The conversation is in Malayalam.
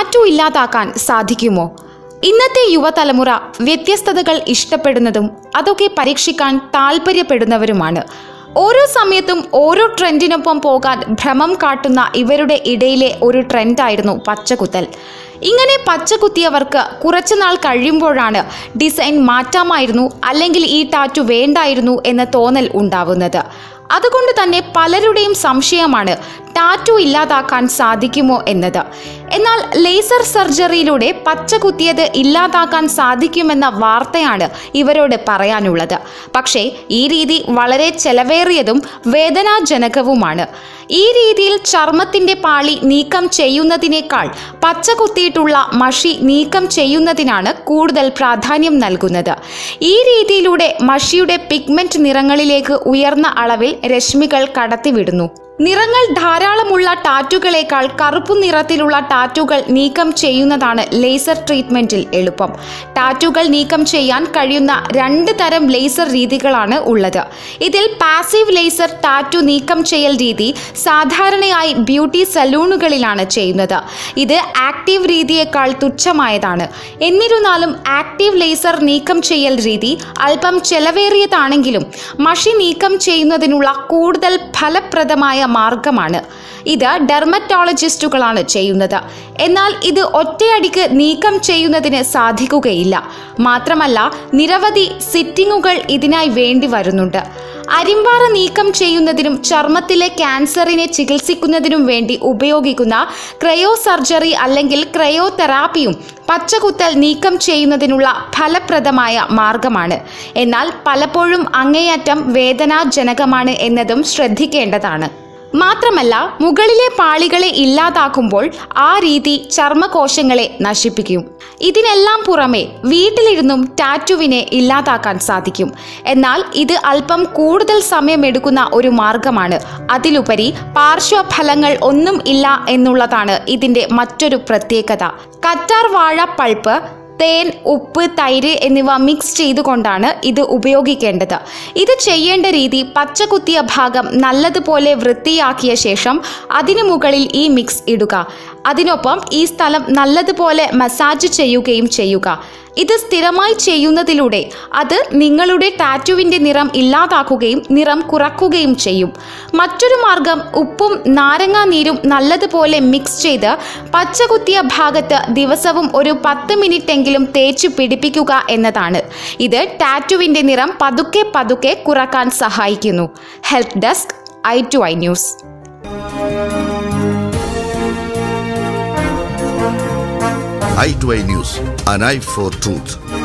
ടാറ്റു ഇല്ലാതാക്കാൻ സാധിക്കുമോ ഇന്നത്തെ യുവതലമുറ വ്യത്യസ്തതകൾ ഇഷ്ടപ്പെടുന്നതും അതൊക്കെ പരീക്ഷിക്കാൻ താല്പര്യപ്പെടുന്നവരുമാണ് ഓരോ സമയത്തും ഓരോ ട്രെൻഡിനൊപ്പം പോകാൻ ഭ്രമം കാട്ടുന്ന ഇവരുടെ ഇടയിലെ ഒരു ട്രെൻഡായിരുന്നു പച്ചകുത്തൽ ഇങ്ങനെ പച്ചകുത്തിയവർക്ക് കുറച്ചുനാൾ കഴിയുമ്പോഴാണ് ഡിസൈൻ മാറ്റാമായിരുന്നു അല്ലെങ്കിൽ ഈ ടാറ്റു വേണ്ടായിരുന്നു എന്ന തോന്നൽ ഉണ്ടാവുന്നത് അതുകൊണ്ട് തന്നെ പലരുടെയും സംശയമാണ് ടാറ്റു ഇല്ലാതാക്കാൻ സാധിക്കുമോ എന്നത് എന്നാൽ ലേസർ സർജറിയിലൂടെ പച്ച കുത്തിയത് ഇല്ലാതാക്കാൻ സാധിക്കുമെന്ന വാർത്തയാണ് ഇവരോട് പറയാനുള്ളത് പക്ഷേ ഈ രീതി വളരെ ചെലവേറിയതും വേദനാജനകവുമാണ് ഈ രീതിയിൽ ചർമ്മത്തിന്റെ പാളി നീക്കം ചെയ്യുന്നതിനേക്കാൾ പച്ച കുത്തിയിട്ടുള്ള മഷി നീക്കം ചെയ്യുന്നതിനാണ് കൂടുതൽ പ്രാധാന്യം നൽകുന്നത് ഈ രീതിയിലൂടെ മഷിയുടെ പിഗ്മെന്റ് നിറങ്ങളിലേക്ക് ഉയർന്ന അളവിൽ രശ്മികൾ കടത്തിവിടുന്നു നിറങ്ങൾ ധാരാളമുള്ള ടാറ്റുകളേക്കാൾ കറുപ്പു നിറത്തിലുള്ള ടാറ്റുകൾ നീക്കം ചെയ്യുന്നതാണ് ലേസർ ട്രീറ്റ്മെന്റിൽ എളുപ്പം ടാറ്റുകൾ നീക്കം ചെയ്യാൻ കഴിയുന്ന രണ്ട് തരം ലേസർ രീതികളാണ് ഉള്ളത് ഇതിൽ പാസീവ് ലേസർ ടാറ്റു നീക്കം ചെയ്യൽ രീതി സാധാരണയായി ബ്യൂട്ടി സലൂണുകളിലാണ് ചെയ്യുന്നത് ഇത് ആക്റ്റീവ് രീതിയേക്കാൾ തുച്ഛമായതാണ് എന്നിരുന്നാലും ആക്റ്റീവ് ലേസർ നീക്കം ചെയ്യൽ രീതി അല്പം ചെലവേറിയതാണെങ്കിലും മഷി നീക്കം ചെയ്യുന്നതിനുള്ള കൂടുതൽ ഫലപ്രദമായ മാർഗമാണ് ഇത് ഡെർമറ്റോളജിസ്റ്റുകളാണ് ചെയ്യുന്നത് എന്നാൽ ഇത് ഒറ്റയടിക്ക് നീക്കം ചെയ്യുന്നതിന് സാധിക്കുകയില്ല മാത്രമല്ല നിരവധി സിറ്റിങ്ങുകൾ ഇതിനായി വേണ്ടി വരുന്നുണ്ട് അരിമ്പാറ നീക്കം ചെയ്യുന്നതിനും ചർമ്മത്തിലെ ക്യാൻസറിനെ ചികിത്സിക്കുന്നതിനും വേണ്ടി ഉപയോഗിക്കുന്ന ക്രയോ സർജറി അല്ലെങ്കിൽ ക്രയോ തെറാപ്പിയും പച്ചകുത്തൽ നീക്കം ചെയ്യുന്നതിനുള്ള ഫലപ്രദമായ മാർഗമാണ് എന്നാൽ പലപ്പോഴും അങ്ങേയറ്റം വേദനാജനകമാണ് എന്നതും ശ്രദ്ധിക്കേണ്ടതാണ് മാത്രമല്ല മുകളിലെ പാളികളെ ഇല്ലാതാക്കുമ്പോൾ ആ രീതി ചർമ്മകോശങ്ങളെ നശിപ്പിക്കും ഇതിനെല്ലാം പുറമെ വീട്ടിലിരുന്നും ടാറ്റുവിനെ ഇല്ലാതാക്കാൻ സാധിക്കും എന്നാൽ ഇത് അല്പം കൂടുതൽ സമയമെടുക്കുന്ന ഒരു മാർഗമാണ് അതിലുപരി പാർശ്വഫലങ്ങൾ ഒന്നും ഇല്ല എന്നുള്ളതാണ് ഇതിന്റെ മറ്റൊരു പ്രത്യേകത കറ്റാർ വാഴ പൾപ്പ് തേൻ ഉപ്പ് തൈര് എന്നിവ മിക്സ് ചെയ്തുകൊണ്ടാണ് ഇത് ഉപയോഗിക്കേണ്ടത് ഇത് ചെയ്യേണ്ട രീതി പച്ചകുത്തിയ ഭാഗം നല്ലതുപോലെ വൃത്തിയാക്കിയ ശേഷം അതിനു മുകളിൽ ഈ മിക്സ് ഇടുക അതിനൊപ്പം ഈ സ്ഥലം നല്ലതുപോലെ മസാജ് ചെയ്യുകയും ചെയ്യുക ഇത് സ്ഥിരമായി ചെയ്യുന്നതിലൂടെ അത് നിങ്ങളുടെ ടാറ്റുവിൻ്റെ നിറം ഇല്ലാതാക്കുകയും നിറം കുറക്കുകയും ചെയ്യും മറ്റൊരു മാർഗം ഉപ്പും നാരങ്ങാ നീരും നല്ലതുപോലെ മിക്സ് ചെയ്ത് പച്ചകുത്തിയ ഭാഗത്ത് ദിവസവും ഒരു പത്ത് മിനിറ്റെങ്കിലും തേച്ച് പിടിപ്പിക്കുക എന്നതാണ് ഇത് ടാറ്റുവിൻ്റെ നിറം പതുക്കെ പതുക്കെ കുറക്കാൻ സഹായിക്കുന്നു help desk I two I news i2i News, an eye for truth.